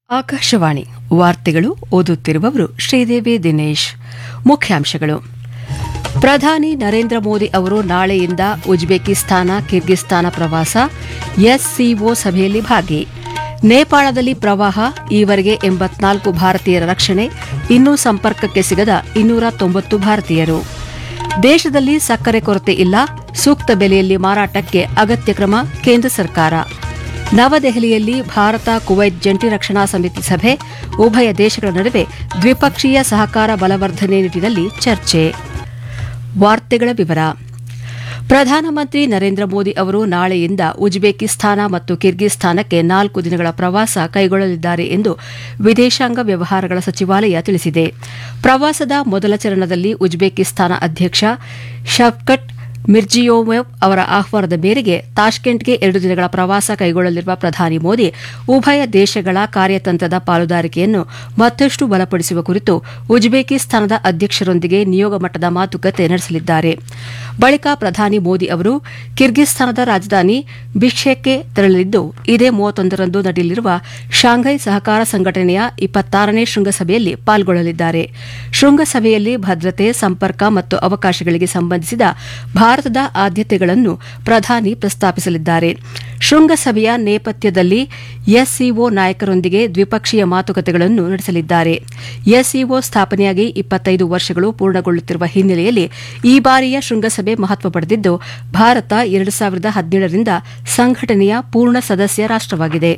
ಆಕಾಶವಾಣಿ ವಾರ್ತೆಗಳು ಓದುತ್ತಿರುವವರು ಶ್ರೀದೇವಿ ದಿನೇಶ್ ಮುಖ್ಯಾಂಶಗಳು ಪ್ರಧಾನಿ ನರೇಂದ್ರ ಮೋದಿ ಅವರು ನಾಳೆಯಿಂದ ಉಜ್ಬೇಕಿಸ್ತಾನ ಕಿರ್ಗಿಸ್ತಾನ ಪ್ರವಾಸ ಎಸ್ಸಿಒ ಸಭೆಯಲ್ಲಿ ಭಾಗಿ ನೇಪಾಳದಲ್ಲಿ ಪ್ರವಾಹ ಈವರೆಗೆ ಎಂಬತ್ನಾಲ್ಕು ಭಾರತೀಯರ ರಕ್ಷಣೆ ಇನ್ನೂ ಸಂಪರ್ಕಕ್ಕೆ ಸಿಗದ ಇನ್ನೂರ ತೊಂಬತ್ತು ಭಾರತೀಯರು ದೇಶದಲ್ಲಿ ಸಕ್ಕರೆ ಕೊರತೆ ಇಲ್ಲ ಸೂಕ್ತ ಬೆಲೆಯಲ್ಲಿ ಮಾರಾಟಕ್ಕೆ ಅಗತ್ಯ ಕ್ರಮ ಕೇಂದ್ರ ಸರ್ಕಾರ ನವದೆಹಲಿಯಲ್ಲಿ ಭಾರತ ಕುವೈತ್ ಜಂಟಿ ರಕ್ಷಣಾ ಸಮಿತಿ ಸಭೆ ಉಭಯ ದೇಶಗಳ ನಡುವೆ ದ್ವಿಪಕ್ಷೀಯ ಸಹಕಾರ ಬಲವರ್ಧನೆ ನಿಟ್ಟಿನಲ್ಲಿ ಚರ್ಚೆ ವಾರ್ತೆಗಳ ವಿವರ ಪ್ರಧಾನಮಂತ್ರಿ ನರೇಂದ್ರ ಮೋದಿ ಅವರು ನಾಳೆಯಿಂದ ಉಜ್ಬೇಕಿಸ್ತಾನ ಮತ್ತು ಕಿರ್ಗಿಸ್ತಾನಕ್ಕೆ ನಾಲ್ಕು ದಿನಗಳ ಪ್ರವಾಸ ಕೈಗೊಳ್ಳಲಿದ್ದಾರೆ ಎಂದು ವಿದೇಶಾಂಗ ವ್ಯವಹಾರಗಳ ಸಚಿವಾಲಯ ತಿಳಿಸಿದೆ ಪ್ರವಾಸದ ಮೊದಲ ಚರಣದಲ್ಲಿ ಉಜ್ಬೇಕಿಸ್ತಾನ ಅಧ್ಯಕ್ಷ ಶವ್ಕಟ್ ಮಿರ್ಜಿಯೋವೆವ್ ಅವರ ಆಹ್ವಾನದ ಮೇರೆಗೆ ತಾಷ್ಕೆಂಟ್ಗೆ ಎರಡು ದಿನಗಳ ಪ್ರವಾಸ ಕೈಗೊಳ್ಳಲಿರುವ ಪ್ರಧಾನಿ ಮೋದಿ ಉಭಯ ದೇಶಗಳ ಕಾರ್ಯತಂತ್ರದ ಪಾಲುದಾರಿಕೆಯನ್ನು ಮತ್ತಷ್ಟು ಬಲಪಡಿಸುವ ಕುರಿತು ಉಜ್ಬೇಕಿಸ್ತಾನದ ಅಧ್ಯಕ್ಷರೊಂದಿಗೆ ನಿಯೋಗ ಮಟ್ಟದ ಮಾತುಕತೆ ನಡೆಸಲಿದ್ದಾರೆ ಬಳಿಕ ಪ್ರಧಾನಿ ಮೋದಿ ಅವರು ಕಿರ್ಗಿಸ್ತಾನದ ರಾಜಧಾನಿ ಬಿಷ್ಕೆಕ್ಗೆ ತೆರಳಲಿದ್ದು ಇದೇ ಮೂವತ್ತೊಂದರಂದು ನಡೆಯಲಿರುವ ಶಾಂಘೈ ಸಹಕಾರ ಸಂಘಟನೆಯ ಇಪ್ಪತ್ತಾರನೇ ಶೃಂಗಸಭೆಯಲ್ಲಿ ಪಾಲ್ಗೊಳ್ಳಲಿದ್ದಾರೆ ಶೃಂಗಸಭೆಯಲ್ಲಿ ಭದ್ರತೆ ಸಂಪರ್ಕ ಮತ್ತು ಅವಕಾಶಗಳಿಗೆ ಸಂಬಂಧಿಸಿದ ಭಾರತದ ಆದ್ಯತೆಗಳನ್ನು ಪ್ರಧಾನಿ ಪ್ರಸ್ತಾಪಿಸಲಿದ್ದಾರೆ ಶೃಂಗಸಭೆಯ ನೇಪಥ್ಯದಲ್ಲಿ ಎಸ್ಸಿಒ ನಾಯಕರೊಂದಿಗೆ ದ್ವಿಪಕ್ಷೀಯ ಮಾತುಕತೆಗಳನ್ನು ನಡೆಸಲಿದ್ದಾರೆ ಎಸ್ಸಿಒ ಸ್ಥಾಪನೆಯಾಗಿ ಇಪ್ಪತ್ತೈದು ವರ್ಷಗಳು ಪೂರ್ಣಗೊಳ್ಳುತ್ತಿರುವ ಹಿನ್ನೆಲೆಯಲ್ಲಿ ಈ ಬಾರಿಯ ಶೃಂಗಸಭೆ ಮಹತ್ವ ಪಡೆದಿದ್ದು ಭಾರತ ಎರಡು ಸಾವಿರದ ಹದಿನೇಳರಿಂದ ಸಂಘಟನೆಯ ಪೂರ್ಣ ಸದಸ್ಯ ರಾಷ್ಟವಾಗಿದೆ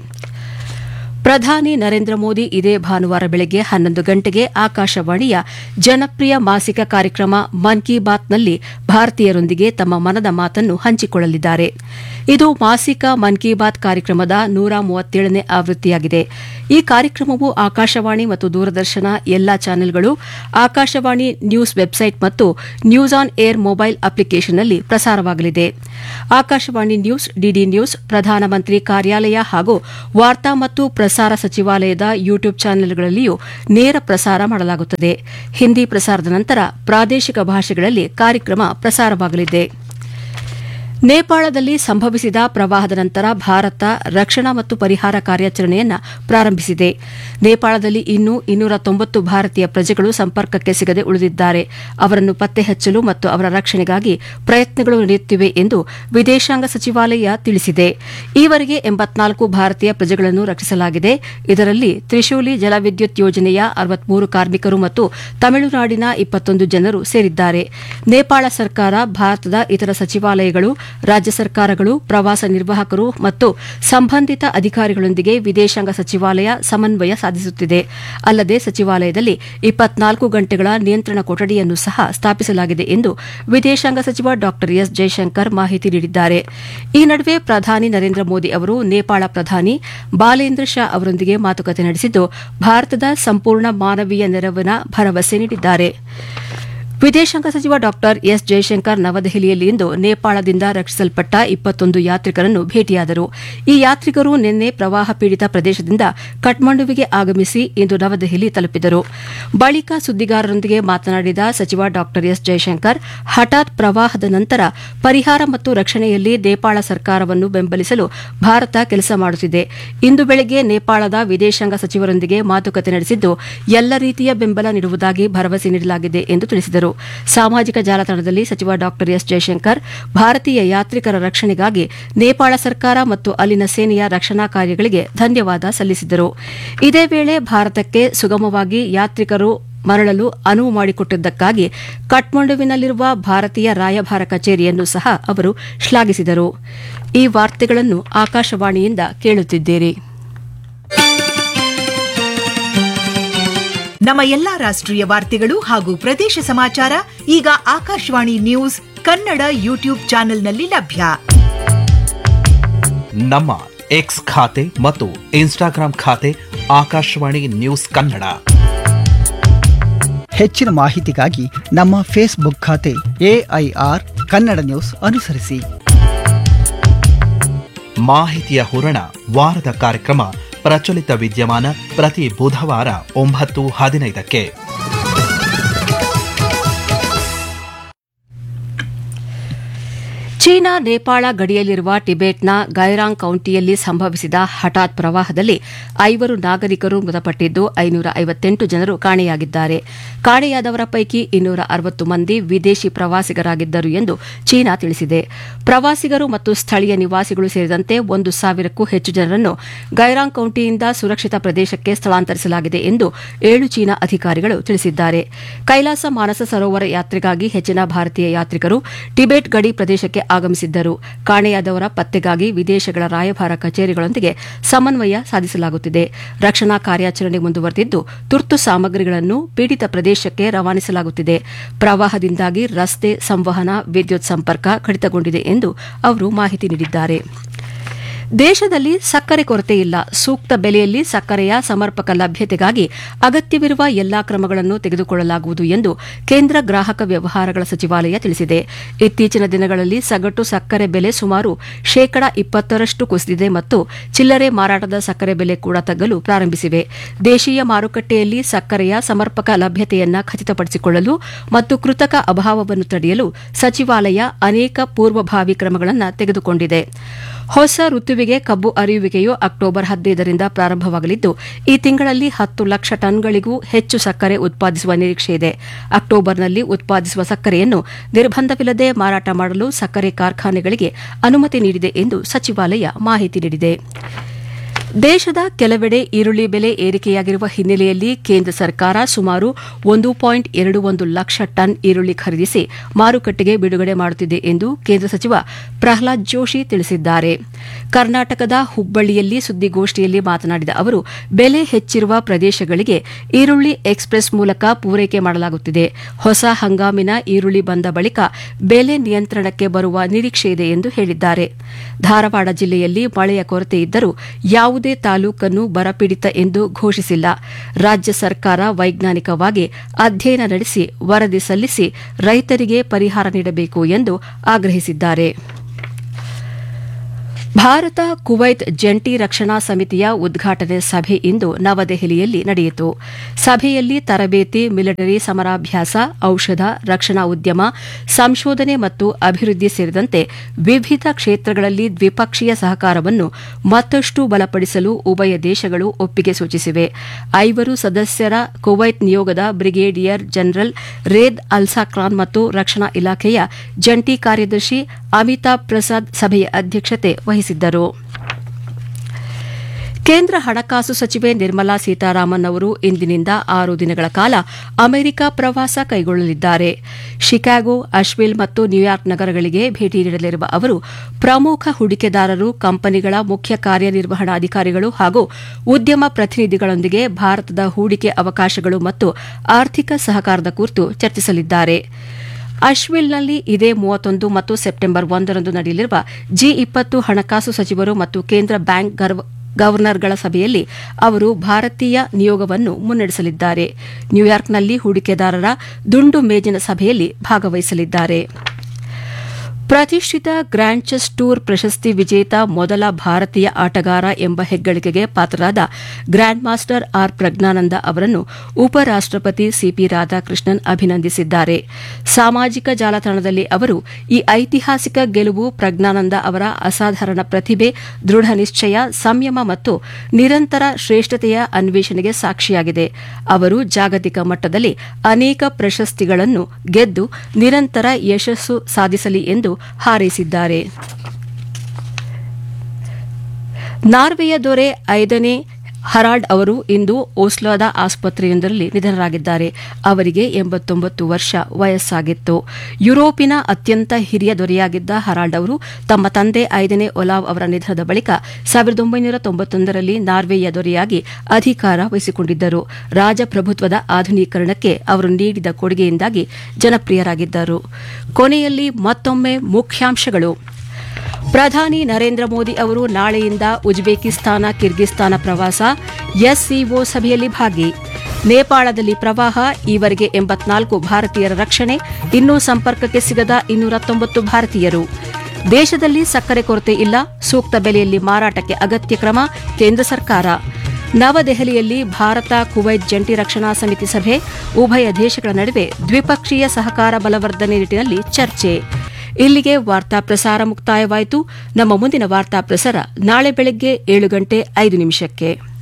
ಪ್ರಧಾನಿ ನರೇಂದ್ರ ಮೋದಿ ಇದೇ ಭಾನುವಾರ ಬೆಳಗ್ಗೆ ಹನ್ನೊಂದು ಗಂಟೆಗೆ ಆಕಾಶವಾಣಿಯ ಜನಪ್ರಿಯ ಮಾಸಿಕ ಕಾರ್ಯಕ್ರಮ ಮನ್ ಕಿ ಬಾತ್ನಲ್ಲಿ ಭಾರತೀಯರೊಂದಿಗೆ ತಮ್ಮ ಮನದ ಮಾತನ್ನು ಹಂಚಿಕೊಳ್ಳಲಿದ್ದಾರೆ ಇದು ಮಾಸಿಕ ಮನ್ ಕಿ ಬಾತ್ ಕಾರ್ಯಕ್ರಮದ ನೂರ ಮೂವತ್ತೇಳನೇ ಆವೃತ್ತಿಯಾಗಿದೆ ಈ ಕಾರ್ಯಕ್ರಮವು ಆಕಾಶವಾಣಿ ಮತ್ತು ದೂರದರ್ಶನ ಎಲ್ಲಾ ಚಾನೆಲ್ಗಳು ಆಕಾಶವಾಣಿ ನ್ಯೂಸ್ ವೆಬ್ಸೈಟ್ ಮತ್ತು ನ್ಯೂಸ್ ಆನ್ ಏರ್ ಮೊಬೈಲ್ ಅಪ್ಲಿಕೇಶನ್ನಲ್ಲಿ ಪ್ರಸಾರವಾಗಲಿದೆ ಆಕಾಶವಾಣಿ ನ್ಯೂಸ್ ಡಿಡಿ ನ್ಯೂಸ್ ಪ್ರಧಾನಮಂತ್ರಿ ಕಾರ್ಯಾಲಯ ಹಾಗೂ ವಾರ್ತಾ ಮತ್ತು ಪ್ರಸಾರ ಸಚಿವಾಲಯದ ಯೂಟ್ಯೂಬ್ ಚಾನೆಲ್ಗಳಲ್ಲಿಯೂ ನೇರ ಪ್ರಸಾರ ಮಾಡಲಾಗುತ್ತದೆ ಹಿಂದಿ ಪ್ರಸಾರದ ನಂತರ ಪ್ರಾದೇಶಿಕ ಭಾಷೆಗಳಲ್ಲಿ ಕಾರ್ಯಕ್ರಮ ಪ್ರಸಾರವಾಗಲಿದೆ ನೇಪಾಳದಲ್ಲಿ ಸಂಭವಿಸಿದ ಪ್ರವಾಹದ ನಂತರ ಭಾರತ ರಕ್ಷಣಾ ಮತ್ತು ಪರಿಹಾರ ಕಾರ್ಯಾಚರಣೆಯನ್ನು ಪ್ರಾರಂಭಿಸಿದೆ ನೇಪಾಳದಲ್ಲಿ ಇನ್ನೂ ಇನ್ನೂರ ತೊಂಬತ್ತು ಭಾರತೀಯ ಪ್ರಜೆಗಳು ಸಂಪರ್ಕಕ್ಕೆ ಸಿಗದೆ ಉಳಿದಿದ್ದಾರೆ ಅವರನ್ನು ಪತ್ತೆ ಹಚ್ಚಲು ಮತ್ತು ಅವರ ರಕ್ಷಣೆಗಾಗಿ ಪ್ರಯತ್ನಗಳು ನಡೆಯುತ್ತಿವೆ ಎಂದು ವಿದೇಶಾಂಗ ಸಚಿವಾಲಯ ತಿಳಿಸಿದೆ ಈವರೆಗೆ ಎಂಬತ್ನಾಲ್ಕು ಭಾರತೀಯ ಪ್ರಜೆಗಳನ್ನು ರಕ್ಷಿಸಲಾಗಿದೆ ಇದರಲ್ಲಿ ತ್ರಿಶೂಲಿ ಜಲವಿದ್ಯುತ್ ಯೋಜನೆಯ ಅರವತ್ಮೂರು ಕಾರ್ಮಿಕರು ಮತ್ತು ತಮಿಳುನಾಡಿನ ಇಪ್ಪತ್ತೊಂದು ಜನರು ಸೇರಿದ್ದಾರೆ ನೇಪಾಳ ಸರ್ಕಾರ ಭಾರತದ ಇತರ ಸಚಿವಾಲಯಗಳು ರಾಜ್ಯ ಸರ್ಕಾರಗಳು ಪ್ರವಾಸ ನಿರ್ವಾಹಕರು ಮತ್ತು ಸಂಬಂಧಿತ ಅಧಿಕಾರಿಗಳೊಂದಿಗೆ ವಿದೇಶಾಂಗ ಸಚಿವಾಲಯ ಸಮನ್ವಯ ಸಾಧಿಸುತ್ತಿದೆ ಅಲ್ಲದೆ ಸಚಿವಾಲಯದಲ್ಲಿ ಇಪ್ಪತ್ನಾಲ್ಕು ಗಂಟೆಗಳ ನಿಯಂತ್ರಣ ಕೊಠಡಿಯನ್ನು ಸಹ ಸ್ಥಾಪಿಸಲಾಗಿದೆ ಎಂದು ವಿದೇಶಾಂಗ ಸಚಿವ ಡಾ ಎಸ್ ಜೈಶಂಕರ್ ಮಾಹಿತಿ ನೀಡಿದ್ದಾರೆ ಈ ನಡುವೆ ಪ್ರಧಾನಿ ನರೇಂದ್ರ ಮೋದಿ ಅವರು ನೇಪಾಳ ಪ್ರಧಾನಿ ಬಾಲೇಂದ್ರ ಶಾ ಅವರೊಂದಿಗೆ ಮಾತುಕತೆ ನಡೆಸಿದ್ದು ಭಾರತದ ಸಂಪೂರ್ಣ ಮಾನವೀಯ ನೆರವಿನ ಭರವಸೆ ನೀಡಿದ್ದಾರೆ ವಿದೇಶಾಂಗ ಸಚಿವ ಡಾ ಎಸ್ ಜೈಶಂಕರ್ ನವದೆಹಲಿಯಲ್ಲಿಂದು ನೇಪಾಳದಿಂದ ರಕ್ಷಿಸಲ್ಪಟ್ಟ ಇಪ್ಪತ್ತೊಂದು ಯಾತ್ರಿಕರನ್ನು ಭೇಟಿಯಾದರು ಈ ಯಾತ್ರಿಕರು ನಿನ್ನೆ ಪ್ರವಾಹ ಪೀಡಿತ ಪ್ರದೇಶದಿಂದ ಕಠ್ಮಂಡುವಿಗೆ ಆಗಮಿಸಿ ಇಂದು ನವದೆಹಲಿ ತಲುಪಿದರು ಬಳಿಕ ಸುದ್ದಿಗಾರರೊಂದಿಗೆ ಮಾತನಾಡಿದ ಸಚಿವ ಡಾ ಎಸ್ ಜೈಶಂಕರ್ ಹಠಾತ್ ಪ್ರವಾಹದ ನಂತರ ಪರಿಹಾರ ಮತ್ತು ರಕ್ಷಣೆಯಲ್ಲಿ ನೇಪಾಳ ಸರ್ಕಾರವನ್ನು ಬೆಂಬಲಿಸಲು ಭಾರತ ಕೆಲಸ ಮಾಡುತ್ತಿದೆ ಇಂದು ಬೆಳಗ್ಗೆ ನೇಪಾಳದ ವಿದೇಶಾಂಗ ಸಚಿವರೊಂದಿಗೆ ಮಾತುಕತೆ ನಡೆಸಿದ್ದು ಎಲ್ಲ ರೀತಿಯ ಬೆಂಬಲ ನೀಡುವುದಾಗಿ ಭರವಸೆ ನೀಡಲಾಗಿದೆ ಎಂದು ತಿಳಿಸಿದರು ಸಾಮಾಜಿಕ ಜಾಲತಾಣದಲ್ಲಿ ಸಚಿವ ಡಾ ಎಸ್ ಜೈಶಂಕರ್ ಭಾರತೀಯ ಯಾತ್ರಿಕರ ರಕ್ಷಣೆಗಾಗಿ ನೇಪಾಳ ಸರ್ಕಾರ ಮತ್ತು ಅಲ್ಲಿನ ಸೇನೆಯ ರಕ್ಷಣಾ ಕಾರ್ಯಗಳಿಗೆ ಧನ್ಯವಾದ ಸಲ್ಲಿಸಿದರು ಇದೇ ವೇಳೆ ಭಾರತಕ್ಕೆ ಸುಗಮವಾಗಿ ಯಾತ್ರಿಕರು ಮರಳಲು ಅನುವು ಮಾಡಿಕೊಟ್ಟಿದ್ದಕ್ಕಾಗಿ ಕಠ್ಮಂಡುವಿನಲ್ಲಿರುವ ಭಾರತೀಯ ರಾಯಭಾರ ಕಚೇರಿಯನ್ನು ಸಹ ಅವರು ಶ್ಲಾಘಿಸಿದರು ಈ ವಾರ್ತೆಗಳನ್ನು ಆಕಾಶವಾಣಿಯಿಂದ ಕೇಳುತ್ತಿದ್ದೀರಿ ನಮ್ಮ ಎಲ್ಲಾ ರಾಷ್ಟ್ರೀಯ ವಾರ್ತೆಗಳು ಹಾಗೂ ಪ್ರದೇಶ ಸಮಾಚಾರ ಈಗ ಆಕಾಶವಾಣಿ ನ್ಯೂಸ್ ಕನ್ನಡ ಯೂಟ್ಯೂಬ್ ಚಾನೆಲ್ನಲ್ಲಿ ಲಭ್ಯ ನಮ್ಮ ಎಕ್ಸ್ ಖಾತೆ ಮತ್ತು ಇನ್ಸ್ಟಾಗ್ರಾಂ ಖಾತೆ ಆಕಾಶವಾಣಿ ನ್ಯೂಸ್ ಕನ್ನಡ ಹೆಚ್ಚಿನ ಮಾಹಿತಿಗಾಗಿ ನಮ್ಮ ಫೇಸ್ಬುಕ್ ಖಾತೆ ಎಐಆರ್ ಕನ್ನಡ ನ್ಯೂಸ್ ಅನುಸರಿಸಿ ಮಾಹಿತಿಯ ಹೂರಣ ವಾರದ ಕಾರ್ಯಕ್ರಮ ಪ್ರಚಲಿತ ವಿದ್ಯಮಾನ ಪ್ರತಿ ಬುಧವಾರ ಒಂಬತ್ತು ಹದಿನೈದಕ್ಕೆ ಚೀನಾ ನೇಪಾಳ ಗಡಿಯಲ್ಲಿರುವ ಟಿಬೆಟ್ನ ಗೈರಾಂಗ್ ಕೌಂಟಿಯಲ್ಲಿ ಸಂಭವಿಸಿದ ಹಠಾತ್ ಪ್ರವಾಹದಲ್ಲಿ ಐವರು ನಾಗರಿಕರು ಮೃತಪಟ್ಟಿದ್ದು ಐನೂರ ಐವತ್ತೆಂಟು ಜನರು ಕಾಣೆಯಾಗಿದ್ದಾರೆ ಕಾಣೆಯಾದವರ ಪೈಕಿ ಇನ್ನೂರ ಅರವತ್ತು ಮಂದಿ ವಿದೇಶಿ ಪ್ರವಾಸಿಗರಾಗಿದ್ದರು ಎಂದು ಚೀನಾ ತಿಳಿಸಿದೆ ಪ್ರವಾಸಿಗರು ಮತ್ತು ಸ್ಥಳೀಯ ನಿವಾಸಿಗಳು ಸೇರಿದಂತೆ ಒಂದು ಸಾವಿರಕ್ಕೂ ಹೆಚ್ಚು ಜನರನ್ನು ಗೈರಾಂಗ್ ಕೌಂಟಿಯಿಂದ ಸುರಕ್ಷಿತ ಪ್ರದೇಶಕ್ಕೆ ಸ್ಥಳಾಂತರಿಸಲಾಗಿದೆ ಎಂದು ಏಳು ಚೀನಾ ಅಧಿಕಾರಿಗಳು ತಿಳಿಸಿದ್ದಾರೆ ಕೈಲಾಸ ಮಾನಸ ಸರೋವರ ಯಾತ್ರೆಗಾಗಿ ಹೆಚ್ಚಿನ ಭಾರತೀಯ ಯಾತ್ರಿಕರು ಟಿಬೆಟ್ ಗಡಿ ಪ್ರದೇಶಕ್ಕೆ ಆಗಮಿಸಿದ್ದರು ಕಾಣೆಯಾದವರ ಪತ್ತೆಗಾಗಿ ವಿದೇಶಗಳ ರಾಯಭಾರ ಕಚೇರಿಗಳೊಂದಿಗೆ ಸಮನ್ವಯ ಸಾಧಿಸಲಾಗುತ್ತಿದೆ ರಕ್ಷಣಾ ಕಾರ್ಯಾಚರಣೆ ಮುಂದುವರೆದಿದ್ದು ತುರ್ತು ಸಾಮಗ್ರಿಗಳನ್ನು ಪೀಡಿತ ಪ್ರದೇಶಕ್ಕೆ ರವಾನಿಸಲಾಗುತ್ತಿದೆ ಪ್ರವಾಹದಿಂದಾಗಿ ರಸ್ತೆ ಸಂವಹನ ವಿದ್ಯುತ್ ಸಂಪರ್ಕ ಕಡಿತಗೊಂಡಿದೆ ಎಂದು ಅವರು ಮಾಹಿತಿ ನೀಡಿದ್ದಾರೆ ದೇಶದಲ್ಲಿ ಸಕ್ಕರೆ ಕೊರತೆ ಇಲ್ಲ ಸೂಕ್ತ ಬೆಲೆಯಲ್ಲಿ ಸಕ್ಕರೆಯ ಸಮರ್ಪಕ ಲಭ್ಯತೆಗಾಗಿ ಅಗತ್ಯವಿರುವ ಎಲ್ಲಾ ಕ್ರಮಗಳನ್ನು ತೆಗೆದುಕೊಳ್ಳಲಾಗುವುದು ಎಂದು ಕೇಂದ್ರ ಗ್ರಾಹಕ ವ್ಯವಹಾರಗಳ ಸಚಿವಾಲಯ ತಿಳಿಸಿದೆ ಇತ್ತೀಚಿನ ದಿನಗಳಲ್ಲಿ ಸಗಟು ಸಕ್ಕರೆ ಬೆಲೆ ಸುಮಾರು ಶೇಕಡಾ ಇಪ್ಪತ್ತರಷ್ಟು ಕುಸಿದಿದೆ ಮತ್ತು ಚಿಲ್ಲರೆ ಮಾರಾಟದ ಸಕ್ಕರೆ ಬೆಲೆ ಕೂಡ ತಗ್ಗಲು ಪ್ರಾರಂಭಿಸಿವೆ ದೇಶೀಯ ಮಾರುಕಟ್ಟೆಯಲ್ಲಿ ಸಕ್ಕರೆಯ ಸಮರ್ಪಕ ಲಭ್ಯತೆಯನ್ನ ಖಚಿತಪಡಿಸಿಕೊಳ್ಳಲು ಮತ್ತು ಕೃತಕ ಅಭಾವವನ್ನು ತಡೆಯಲು ಸಚಿವಾಲಯ ಅನೇಕ ಪೂರ್ವಭಾವಿ ಕ್ರಮಗಳನ್ನು ತೆಗೆದುಕೊಂಡಿದೆ ಹೊಸ ಋತುವಿಗೆ ಕಬ್ಬು ಅರಿಯುವಿಕೆಯು ಅಕ್ಟೋಬರ್ ಹದಿನೈದರಿಂದ ಪ್ರಾರಂಭವಾಗಲಿದ್ದು ಈ ತಿಂಗಳಲ್ಲಿ ಹತ್ತು ಲಕ್ಷ ಟನ್ಗಳಿಗೂ ಹೆಚ್ಚು ಸಕ್ಕರೆ ಉತ್ಪಾದಿಸುವ ನಿರೀಕ್ಷೆಯಿದೆ ಅಕ್ಟೋಬರ್ನಲ್ಲಿ ಉತ್ಪಾದಿಸುವ ಸಕ್ಕರೆಯನ್ನು ನಿರ್ಬಂಧವಿಲ್ಲದೆ ಮಾರಾಟ ಮಾಡಲು ಸಕ್ಕರೆ ಕಾರ್ಖಾನೆಗಳಿಗೆ ಅನುಮತಿ ನೀಡಿದೆ ಎಂದು ಸಚಿವಾಲಯ ಮಾಹಿತಿ ನೀಡಿದೆ ದೇಶದ ಕೆಲವೆಡೆ ಈರುಳ್ಳಿ ಬೆಲೆ ಏರಿಕೆಯಾಗಿರುವ ಹಿನ್ನೆಲೆಯಲ್ಲಿ ಕೇಂದ್ರ ಸರ್ಕಾರ ಸುಮಾರು ಒಂದು ಪಾಯಿಂಟ್ ಎರಡು ಒಂದು ಲಕ್ಷ ಟನ್ ಈರುಳ್ಳಿ ಖರೀದಿಸಿ ಮಾರುಕಟ್ಟೆಗೆ ಬಿಡುಗಡೆ ಮಾಡುತ್ತಿದೆ ಎಂದು ಕೇಂದ್ರ ಸಚಿವ ಪ್ರಹ್ಲಾದ್ ಜೋಶಿ ತಿಳಿಸಿದ್ದಾರೆ ಕರ್ನಾಟಕದ ಹುಬ್ಬಳ್ಳಿಯಲ್ಲಿ ಸುದ್ದಿಗೋಷ್ಠಿಯಲ್ಲಿ ಮಾತನಾಡಿದ ಅವರು ಬೆಲೆ ಹೆಚ್ಚಿರುವ ಪ್ರದೇಶಗಳಿಗೆ ಈರುಳ್ಳಿ ಎಕ್ಸ್ಪ್ರೆಸ್ ಮೂಲಕ ಪೂರೈಕೆ ಮಾಡಲಾಗುತ್ತಿದೆ ಹೊಸ ಹಂಗಾಮಿನ ಈರುಳ್ಳಿ ಬಂದ ಬಳಿಕ ಬೆಲೆ ನಿಯಂತ್ರಣಕ್ಕೆ ಬರುವ ನಿರೀಕ್ಷೆಯಿದೆ ಎಂದು ಹೇಳಿದ್ದಾರೆ ಧಾರವಾಡ ಜಿಲ್ಲೆಯಲ್ಲಿ ಮಳೆಯ ಕೊರತೆ ಇದ್ದರೂ ಯಾವುದೇ ತಾಲೂಕನ್ನು ಬರಪೀಡಿತ ಎಂದು ಘೋಷಿಸಿಲ್ಲ ರಾಜ್ಯ ಸರ್ಕಾರ ವೈಜ್ಞಾನಿಕವಾಗಿ ಅಧ್ಯಯನ ನಡೆಸಿ ವರದಿ ಸಲ್ಲಿಸಿ ರೈತರಿಗೆ ಪರಿಹಾರ ನೀಡಬೇಕು ಎಂದು ಆಗ್ರಹಿಸಿದ್ದಾರೆ ಭಾರತ ಕುವೈತ್ ಜಂಟಿ ರಕ್ಷಣಾ ಸಮಿತಿಯ ಉದ್ಘಾಟನೆ ಸಭೆ ಇಂದು ನವದೆಹಲಿಯಲ್ಲಿ ನಡೆಯಿತು ಸಭೆಯಲ್ಲಿ ತರಬೇತಿ ಮಿಲಿಟರಿ ಸಮರಾಭ್ಯಾಸ ಔಷಧ ರಕ್ಷಣಾ ಉದ್ಯಮ ಸಂಶೋಧನೆ ಮತ್ತು ಅಭಿವೃದ್ಧಿ ಸೇರಿದಂತೆ ವಿವಿಧ ಕ್ಷೇತ್ರಗಳಲ್ಲಿ ದ್ವಿಪಕ್ಷೀಯ ಸಹಕಾರವನ್ನು ಮತ್ತಷ್ಟು ಬಲಪಡಿಸಲು ಉಭಯ ದೇಶಗಳು ಒಪ್ಪಿಗೆ ಸೂಚಿಸಿವೆ ಐವರು ಸದಸ್ಯರ ಕುವೈತ್ ನಿಯೋಗದ ಬ್ರಿಗೇಡಿಯರ್ ಜನರಲ್ ರೇದ್ ಅಲ್ಸಾಕ್ರಾನ್ ಮತ್ತು ರಕ್ಷಣಾ ಇಲಾಖೆಯ ಜಂಟಿ ಕಾರ್ಯದರ್ಶಿ ಅಮಿತಾಬ್ ಪ್ರಸಾದ್ ಸಭೆಯ ಅಧ್ಯಕ್ಷತೆ ವಹಿಸಿದ್ದರು ಕೇಂದ್ರ ಹಣಕಾಸು ಸಚಿವೆ ನಿರ್ಮಲಾ ಸೀತಾರಾಮನ್ ಅವರು ಇಂದಿನಿಂದ ಆರು ದಿನಗಳ ಕಾಲ ಅಮೆರಿಕ ಪ್ರವಾಸ ಕೈಗೊಳ್ಳಲಿದ್ದಾರೆ ಶಿಕಾಗೋ ಅಶ್ವಿಲ್ ಮತ್ತು ನ್ಯೂಯಾರ್ಕ್ ನಗರಗಳಿಗೆ ಭೇಟಿ ನೀಡಲಿರುವ ಅವರು ಪ್ರಮುಖ ಹೂಡಿಕೆದಾರರು ಕಂಪನಿಗಳ ಮುಖ್ಯ ಕಾರ್ಯನಿರ್ವಹಣಾಧಿಕಾರಿಗಳು ಹಾಗೂ ಉದ್ಯಮ ಪ್ರತಿನಿಧಿಗಳೊಂದಿಗೆ ಭಾರತದ ಹೂಡಿಕೆ ಅವಕಾಶಗಳು ಮತ್ತು ಆರ್ಥಿಕ ಸಹಕಾರದ ಕುರಿತು ಚರ್ಚಿಸಲಿದ್ದಾರೆ ಅಶ್ವಿಲ್ನಲ್ಲಿ ಇದೇ ಮೂವತ್ತೊಂದು ಮತ್ತು ಸೆಪ್ಟೆಂಬರ್ ಒಂದರಂದು ನಡೆಯಲಿರುವ ಜಿ ಇಪ್ಪತ್ತು ಹಣಕಾಸು ಸಚಿವರು ಮತ್ತು ಕೇಂದ್ರ ಬ್ಯಾಂಕ್ ಗವರ್ನರ್ಗಳ ಸಭೆಯಲ್ಲಿ ಅವರು ಭಾರತೀಯ ನಿಯೋಗವನ್ನು ಮುನ್ನಡೆಸಲಿದ್ದಾರೆ ನ್ಯೂಯಾರ್ಕ್ನಲ್ಲಿ ಹೂಡಿಕೆದಾರರ ದುಂಡು ಮೇಜಿನ ಸಭೆಯಲ್ಲಿ ಭಾಗವಹಿಸಲಿದ್ದಾರೆ ಪ್ರತಿಷ್ಠಿತ ಗ್ರ್ಯಾಂಡ್ ಚೆಸ್ ಟೂರ್ ಪ್ರಶಸ್ತಿ ವಿಜೇತ ಮೊದಲ ಭಾರತೀಯ ಆಟಗಾರ ಎಂಬ ಹೆಗ್ಗಳಿಕೆಗೆ ಪಾತ್ರರಾದ ಗ್ರ್ಯಾಂಡ್ ಮಾಸ್ಟರ್ ಆರ್ ಪ್ರಜ್ಞಾನಂದ ಅವರನ್ನು ಉಪರಾಷ್ಟಪತಿ ಸಿಪಿ ರಾಧಾಕೃಷ್ಣನ್ ಅಭಿನಂದಿಸಿದ್ದಾರೆ ಸಾಮಾಜಿಕ ಜಾಲತಾಣದಲ್ಲಿ ಅವರು ಈ ಐತಿಹಾಸಿಕ ಗೆಲುವು ಪ್ರಜ್ಞಾನಂದ ಅವರ ಅಸಾಧಾರಣ ಪ್ರತಿಭೆ ದೃಢ ನಿಶ್ಚಯ ಸಂಯಮ ಮತ್ತು ನಿರಂತರ ಶ್ರೇಷ್ಠತೆಯ ಅನ್ವೇಷಣೆಗೆ ಸಾಕ್ಷಿಯಾಗಿದೆ ಅವರು ಜಾಗತಿಕ ಮಟ್ಟದಲ್ಲಿ ಅನೇಕ ಪ್ರಶಸ್ತಿಗಳನ್ನು ಗೆದ್ದು ನಿರಂತರ ಯಶಸ್ಸು ಸಾಧಿಸಲಿ ಎಂದು ಹಾರೈಸಿದ್ದಾರೆ ನಾರ್ವೆಯ ದೊರೆ ಐದನೇ ಹರಾಲ್ಡ್ ಅವರು ಇಂದು ಓಸ್ಲೋದ ಆಸ್ಪತ್ರೆಯೊಂದರಲ್ಲಿ ನಿಧನರಾಗಿದ್ದಾರೆ ಅವರಿಗೆ ಎಂಬತ್ತೊಂಬತ್ತು ವರ್ಷ ವಯಸ್ಸಾಗಿತ್ತು ಯುರೋಪಿನ ಅತ್ಯಂತ ಹಿರಿಯ ದೊರೆಯಾಗಿದ್ದ ಹರಾಲ್ಡ್ ಅವರು ತಮ್ಮ ತಂದೆ ಐದನೇ ಒಲಾವ್ ಅವರ ನಿಧನದ ಬಳಿಕ ಸಾವಿರದ ಒಂಬೈನೂರ ತೊಂಬತ್ತೊಂದರಲ್ಲಿ ನಾರ್ವೆಯ ದೊರೆಯಾಗಿ ಅಧಿಕಾರ ವಹಿಸಿಕೊಂಡಿದ್ದರು ರಾಜಪ್ರಭುತ್ವದ ಆಧುನೀಕರಣಕ್ಕೆ ಅವರು ನೀಡಿದ ಕೊಡುಗೆಯಿಂದಾಗಿ ಜನಪ್ರಿಯರಾಗಿದ್ದರು ಕೊನೆಯಲ್ಲಿ ಮತ್ತೊಮ್ಮೆ ಮುಖ್ಯಾಂಶಗಳು ಪ್ರಧಾನಿ ನರೇಂದ್ರ ಮೋದಿ ಅವರು ನಾಳೆಯಿಂದ ಉಜ್ಬೇಕಿಸ್ತಾನ ಕಿರ್ಗಿಸ್ತಾನ ಪ್ರವಾಸ ಎಸ್ಸಿಒ ಸಭೆಯಲ್ಲಿ ಭಾಗಿ ನೇಪಾಳದಲ್ಲಿ ಪ್ರವಾಹ ಈವರೆಗೆ ಎಂಬತ್ನಾಲ್ಕು ಭಾರತೀಯರ ರಕ್ಷಣೆ ಇನ್ನೂ ಸಂಪರ್ಕಕ್ಕೆ ಸಿಗದ ಇನ್ನೂರ ತೊಂಬತ್ತು ಭಾರತೀಯರು ದೇಶದಲ್ಲಿ ಸಕ್ಕರೆ ಕೊರತೆ ಇಲ್ಲ ಸೂಕ್ತ ಬೆಲೆಯಲ್ಲಿ ಮಾರಾಟಕ್ಕೆ ಅಗತ್ಯ ಕ್ರಮ ಕೇಂದ್ರ ಸರ್ಕಾರ ನವದೆಹಲಿಯಲ್ಲಿ ಭಾರತ ಕುವೈತ್ ಜಂಟಿ ರಕ್ಷಣಾ ಸಮಿತಿ ಸಭೆ ಉಭಯ ದೇಶಗಳ ನಡುವೆ ದ್ವಿಪಕ್ಷೀಯ ಸಹಕಾರ ಬಲವರ್ಧನೆ ನಿಟ್ಟಿನಲ್ಲಿ ಚರ್ಚೆ ಇಲ್ಲಿಗೆ ವಾರ್ತಾ ಪ್ರಸಾರ ಮುಕ್ತಾಯವಾಯಿತು ನಮ್ಮ ಮುಂದಿನ ವಾರ್ತಾ ಪ್ರಸಾರ ನಾಳೆ ಬೆಳಗ್ಗೆ ಏಳು ಗಂಟೆ ಐದು ನಿಮಿಷಕ್ಕೆ